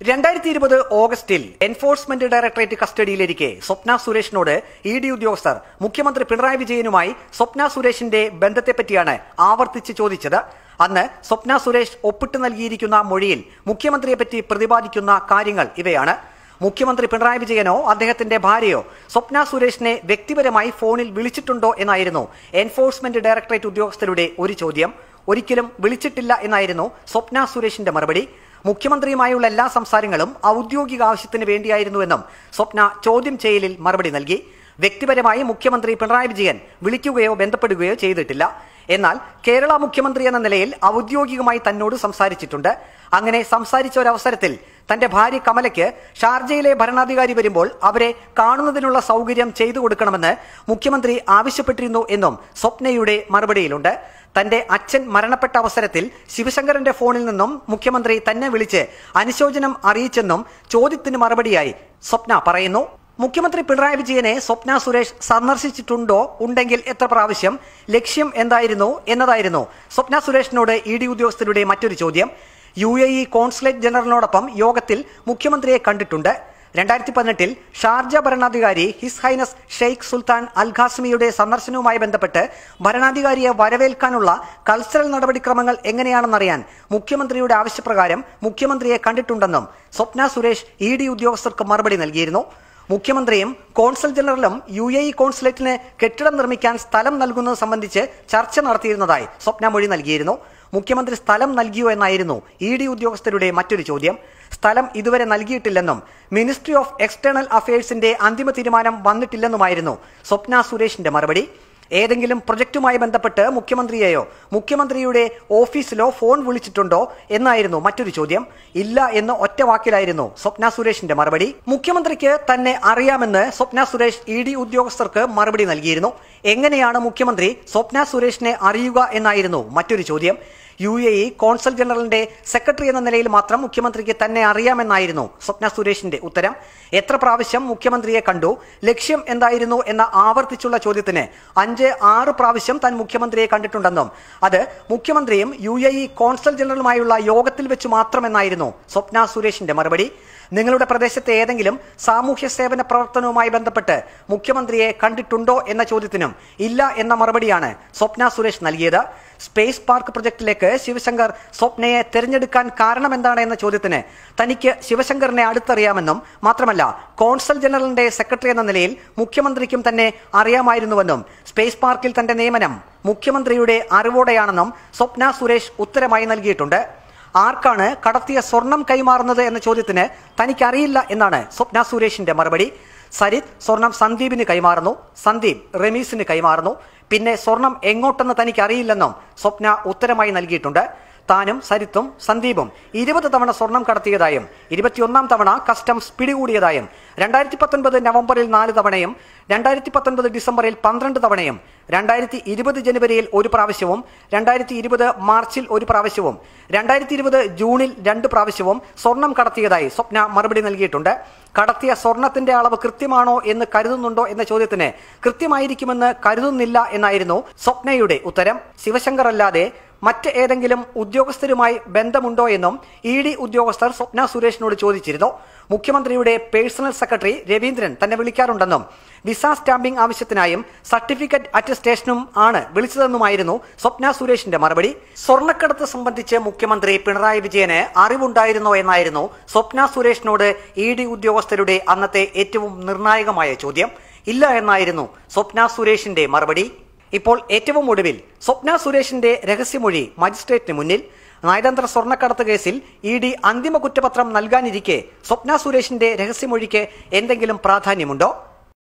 രണ്ടായിരത്തി ഇരുപത് ഓഗസ്റ്റിൽ എൻഫോഴ്സ്മെന്റ് ഡയറക്ടറേറ്റ് കസ്റ്റഡിയിലിരിക്കെ സ്വപ്ന സുരേഷിനോട് ഇ ഡി ഉദ്യോഗസ്ഥർ മുഖ്യമന്ത്രി പിണറായി വിജയനുമായി സ്വപ്ന സുരേഷിന്റെ ബന്ധത്തെപ്പറ്റിയാണ് ആവർത്തിച്ച് ചോദിച്ചത് അന്ന് സ്വപ്ന സുരേഷ് ഒപ്പിട്ട് നൽകിയിരിക്കുന്ന മൊഴിയിൽ മുഖ്യമന്ത്രിയെപ്പറ്റി പ്രതിപാദിക്കുന്ന കാര്യങ്ങൾ ഇവയാണ് മുഖ്യമന്ത്രി പിണറായി വിജയനോ അദ്ദേഹത്തിന്റെ ഭാര്യയോ സ്വപ്ന സുരേഷിനെ വ്യക്തിപരമായി ഫോണിൽ വിളിച്ചിട്ടുണ്ടോ എന്നായിരുന്നു എൻഫോഴ്സ്മെന്റ് ഡയറക്ടറേറ്റ് ഉദ്യോഗസ്ഥരുടെ ഒരു ചോദ്യം ഒരിക്കലും വിളിച്ചിട്ടില്ല എന്നായിരുന്നു സ്വപ്ന സുരേഷിന്റെ മറുപടി മുഖ്യമന്ത്രിയുമായുള്ള എല്ലാ സംസാരങ്ങളും ഔദ്യോഗിക ആവശ്യത്തിന് വേണ്ടിയായിരുന്നുവെന്നും സ്വപ്ന ചോദ്യം ചെയ്യലിൽ മറുപടി നൽകി വ്യക്തിപരമായി മുഖ്യമന്ത്രി പിണറായി വിജയൻ വിളിക്കുകയോ ബന്ധപ്പെടുകയോ ചെയ്തിട്ടില്ല എന്നാൽ കേരള മുഖ്യമന്ത്രി എന്ന നിലയിൽ ഔദ്യോഗികമായി തന്നോട് സംസാരിച്ചിട്ടുണ്ട് അങ്ങനെ സംസാരിച്ച ഒരവസരത്തിൽ തന്റെ ഭാര്യ കമലയ്ക്ക് ഷാർജയിലെ ഭരണാധികാരി വരുമ്പോൾ അവരെ കാണുന്നതിനുള്ള സൗകര്യം ചെയ്തു കൊടുക്കണമെന്ന് മുഖ്യമന്ത്രി ആവശ്യപ്പെട്ടിരുന്നു എന്നും സ്വപ്നയുടെ മറുപടിയിലുണ്ട് തന്റെ അച്ഛൻ മരണപ്പെട്ട അവസരത്തിൽ ശിവശങ്കരന്റെ ഫോണിൽ നിന്നും മുഖ്യമന്ത്രി തന്നെ വിളിച്ച് അനുശോചനം അറിയിച്ചെന്നും ചോദ്യത്തിന് മറുപടിയായി സ്വപ്ന പറയുന്നു മുഖ്യമന്ത്രി പിണറായി വിജയനെ സ്വപ്ന സുരേഷ് സന്ദർശിച്ചിട്ടുണ്ടോ ഉണ്ടെങ്കിൽ എത്ര പ്രാവശ്യം ലക്ഷ്യം എന്തായിരുന്നു എന്നതായിരുന്നു സ്വപ്ന സുരേഷിനോട് ഇ ഡി ഉദ്യോഗസ്ഥരുടെ മറ്റൊരു ചോദ്യം യു എ ഇ കോൺസുലേറ്റ് ജനറലിനോടൊപ്പം യോഗത്തിൽ മുഖ്യമന്ത്രിയെ കണ്ടിട്ടുണ്ട് രണ്ടായിരത്തി പതിനെട്ടിൽ ഷാർജ ഭരണാധികാരി his highness Sheikh Sultan Al ഖാസ്മിയുടെ സന്ദർശനവുമായി ബന്ധപ്പെട്ട് ഭരണാധികാരിയെ വരവേൽക്കാനുള്ള കൾച്ചറൽ നടപടിക്രമങ്ങൾ എങ്ങനെയാണെന്നറിയാൻ മുഖ്യമന്ത്രിയുടെ ആവശ്യപ്രകാരം മുഖ്യമന്ത്രിയെ കണ്ടിട്ടുണ്ടെന്നും സ്വപ്ന സുരേഷ് ഇ ഡി ഉദ്യോഗസ്ഥർക്ക് മറുപടി നൽകിയിരുന്നു മുഖ്യമന്ത്രിയും കോൺസൽ ജനറലും യു എ ഇ കോൺസുലേറ്റിന് കെട്ടിടം നിർമ്മിക്കാൻ സ്ഥലം നൽകുന്നത് സംബന്ധിച്ച് ചർച്ച നടത്തിയിരുന്നതായി സ്വപ്ന മൊഴി നൽകിയിരുന്നു മുഖ്യമന്ത്രി സ്ഥലം നൽകിയോ എന്നായിരുന്നു ഇ ഡി ഉദ്യോഗസ്ഥരുടെ മറ്റൊരു ചോദ്യം സ്ഥലം ഇതുവരെ നൽകിയിട്ടില്ലെന്നും മിനിസ്ട്രി ഓഫ് എക്സ്റ്റേണൽ അഫയേഴ്സിന്റെ അന്തിമ തീരുമാനം വന്നിട്ടില്ലെന്നുമായിരുന്നു സ്വപ്ന സുരേഷിന്റെ മറുപടി ഏതെങ്കിലും പ്രൊജക്റ്റുമായി ബന്ധപ്പെട്ട് മുഖ്യമന്ത്രിയെയോ മുഖ്യമന്ത്രിയുടെ ഓഫീസിലോ ഫോൺ വിളിച്ചിട്ടുണ്ടോ എന്നായിരുന്നു മറ്റൊരു ചോദ്യം ഇല്ല എന്ന് ഒറ്റ വാക്കിലായിരുന്നു സ്വപ്ന സുരേഷിന്റെ മറുപടി മുഖ്യമന്ത്രിക്ക് തന്നെ അറിയാമെന്ന് സ്വപ്ന സുരേഷ് ഇ ഡി ഉദ്യോഗസ്ഥർക്ക് മറുപടി നൽകിയിരുന്നു എങ്ങനെയാണ് മുഖ്യമന്ത്രി സ്വപ്ന സുരേഷിനെ അറിയുക എന്നായിരുന്നു മറ്റൊരു ചോദ്യം യു എ ഇ കോൺസൽ ജനറലിന്റെ സെക്രട്ടറി എന്ന നിലയിൽ മാത്രം മുഖ്യമന്ത്രിക്ക് തന്നെ അറിയാമെന്നായിരുന്നു സ്വപ്ന സുരേഷിന്റെ ഉത്തരം എത്ര പ്രാവശ്യം മുഖ്യമന്ത്രിയെ കണ്ടു ലക്ഷ്യം എന്തായിരുന്നു എന്ന ആവർത്തിച്ചുള്ള ചോദ്യത്തിന് അഞ്ച് ആറ് പ്രാവശ്യം താൻ മുഖ്യമന്ത്രിയെ കണ്ടിട്ടുണ്ടെന്നും അത് മുഖ്യമന്ത്രിയും യു എ ഇ കോൺസൽ ജനറലുമായുള്ള യോഗത്തിൽ വെച്ച് മാത്രമെന്നായിരുന്നു സ്വപ്ന സുരേഷിന്റെ മറുപടി നിങ്ങളുടെ പ്രദേശത്തെ ഏതെങ്കിലും സാമൂഹ്യ സേവന പ്രവർത്തനവുമായി ബന്ധപ്പെട്ട് മുഖ്യമന്ത്രിയെ കണ്ടിട്ടുണ്ടോ എന്ന ചോദ്യത്തിനും ഇല്ല എന്ന മറുപടിയാണ് സ്വപ്ന സുരേഷ് നൽകിയത് സ്പേസ് പാർക്ക് പ്രൊജക്ടിലേക്ക് ശിവശങ്കർ സ്വപ്നയെ തെരഞ്ഞെടുക്കാൻ കാരണം എന്താണ് എന്ന ചോദ്യത്തിന് തനിക്ക് ശിവശങ്കറിനെ അടുത്തറിയാമെന്നും മാത്രമല്ല കോൺസൽ ജനറലിന്റെ സെക്രട്ടറി എന്ന നിലയിൽ മുഖ്യമന്ത്രിക്കും തന്നെ അറിയാമായിരുന്നുവെന്നും സ്പേസ് പാർക്കിൽ തന്റെ നിയമനം മുഖ്യമന്ത്രിയുടെ അറിവോടെയാണെന്നും സ്വപ്ന സുരേഷ് ഉത്തരമായി നൽകിയിട്ടുണ്ട് ആർക്കാണ് കടത്തിയ സ്വർണം കൈമാറുന്നത് എന്ന ചോദ്യത്തിന് തനിക്കറിയില്ല എന്നാണ് സ്വപ്ന സുരേഷിന്റെ മറുപടി സരിത് സ്വർണം സന്ദീപിന് കൈമാറുന്നു സന്ദീപ് റമീസിന് കൈമാറുന്നു പിന്നെ സ്വർണം എങ്ങോട്ടെന്ന് തനിക്ക് അറിയില്ലെന്നും സ്വപ്ന ഉത്തരമായി നൽകിയിട്ടുണ്ട് താനും സരിത്തും സന്ദീപും ഇരുപത് തവണ സ്വർണം കടത്തിയതായും ഇരുപത്തിയൊന്നാം തവണ കസ്റ്റംസ് പിടികൂടിയതായും രണ്ടായിരത്തി പത്തൊൻപത് നവംബറിൽ നാല് തവണയും രണ്ടായിരത്തി പത്തൊൻപത് ഡിസംബറിൽ പന്ത്രണ്ട് തവണയും രണ്ടായിരത്തി ഇരുപത് ജനുവരിയിൽ ഒരു പ്രാവശ്യവും രണ്ടായിരത്തി ഇരുപത് മാർച്ചിൽ ഒരു പ്രാവശ്യവും രണ്ടായിരത്തി ഇരുപത് ജൂണിൽ രണ്ട് പ്രാവശ്യവും സ്വർണം കടത്തിയതായി സ്വപ്ന മറുപടി നൽകിയിട്ടുണ്ട് കടത്തിയ സ്വർണത്തിന്റെ അളവ് കൃത്യമാണോ എന്ന് കരുതുന്നുണ്ടോ എന്ന ചോദ്യത്തിന് കൃത്യമായിരിക്കുമെന്ന് കരുതുന്നില്ല എന്നായിരുന്നു സ്വപ്നയുടെ ഉത്തരം ശിവശങ്കർ അല്ലാതെ മറ്റ് ഏതെങ്കിലും ഉദ്യോഗസ്ഥരുമായി ബന്ധമുണ്ടോ എന്നും ഇ ഡി ഉദ്യോഗസ്ഥർ സ്വപ്ന സുരേഷിനോട് ചോദിച്ചിരുന്നു മുഖ്യമന്ത്രിയുടെ പേഴ്സണൽ സെക്രട്ടറി രവീന്ദ്രൻ തന്നെ വിളിക്കാറുണ്ടെന്നും വിസ സ്റ്റാമ്പിംഗ് ആവശ്യത്തിനായും സർട്ടിഫിക്കറ്റ് അറ്റസ്റ്റേഷനും ആണ് വിളിച്ചതെന്നുമായിരുന്നു സ്വപ്ന സുരേഷിന്റെ മറുപടി സ്വർണ്ണക്കടത്ത് സംബന്ധിച്ച് മുഖ്യമന്ത്രി പിണറായി വിജയന് അറിവുണ്ടായിരുന്നോ എന്നായിരുന്നു സ്വപ്ന സുരേഷിനോട് ഇ ഡി ഉദ്യോഗസ്ഥരുടെ അന്നത്തെ ഏറ്റവും നിർണായകമായ ചോദ്യം ഇല്ല എന്നായിരുന്നു സ്വപ്ന സുരേഷിന്റെ മറുപടി ഇപ്പോൾ ഏറ്റവും ഒടുവിൽ സ്വപ്ന സുരേഷിന്റെ രഹസ്യമൊഴി മജിസ്ട്രേറ്റിന് മുന്നിൽ നയതന്ത്ര സ്വർണ്ണക്കടത്ത് കേസിൽ ഇ ഡി അന്തിമ കുറ്റപത്രം നൽകാനിരിക്കെ സ്വപ്ന സുരേഷിന്റെ രഹസ്യമൊഴിക്ക് എന്തെങ്കിലും പ്രാധാന്യമുണ്ടോ